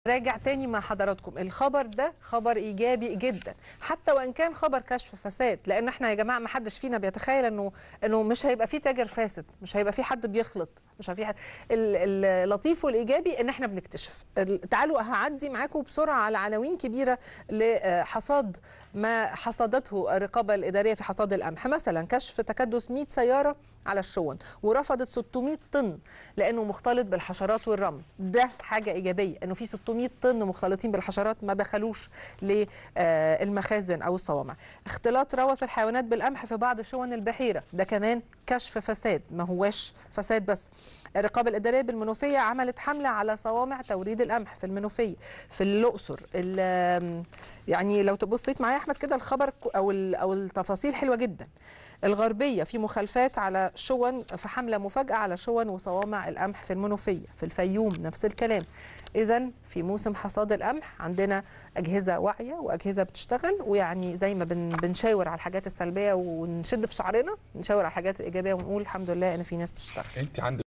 راجع تاني مع حضراتكم الخبر ده خبر ايجابي جدا حتى وان كان خبر كشف فساد لان احنا يا جماعه ما حدش فينا بيتخيل انه انه مش هيبقى في تاجر فاسد مش هيبقى في حد بيخلط مش هيبقى في حد ال- اللطيف والايجابي ان احنا بنكتشف ال- تعالوا هعدي معاكم بسرعه على عناوين كبيره لحصاد ما حصدته الرقابه الاداريه في حصاد القمح مثلا كشف تكدس 100 سياره على الشون ورفضت 600 طن لانه مختلط بالحشرات والرمل ده حاجه ايجابيه انه في 600 طن مختلطين بالحشرات ما دخلوش للمخازن او الصوامع اختلاط روث الحيوانات بالقمح في بعض شون البحيره ده كمان كشف فساد ما هواش فساد بس الرقابه الاداريه بالمنوفيه عملت حمله على صوامع توريد القمح في المنوفيه في الاقصر ال- يعني لو تبصيت معايا يا احمد كده الخبر ك- او ال- او التفاصيل حلوه جدا الغربيه في مخالفات على شون في حمله مفاجاه على شون وصوامع القمح في المنوفيه في الفيوم نفس الكلام اذا في موسم حصاد القمح عندنا اجهزه واعيه واجهزه بتشتغل ويعني زي ما بن بنشاور على الحاجات السلبيه ونشد في شعرنا نشاور على الحاجات الايجابيه ونقول الحمد لله ان في ناس بتشتغل انت عندك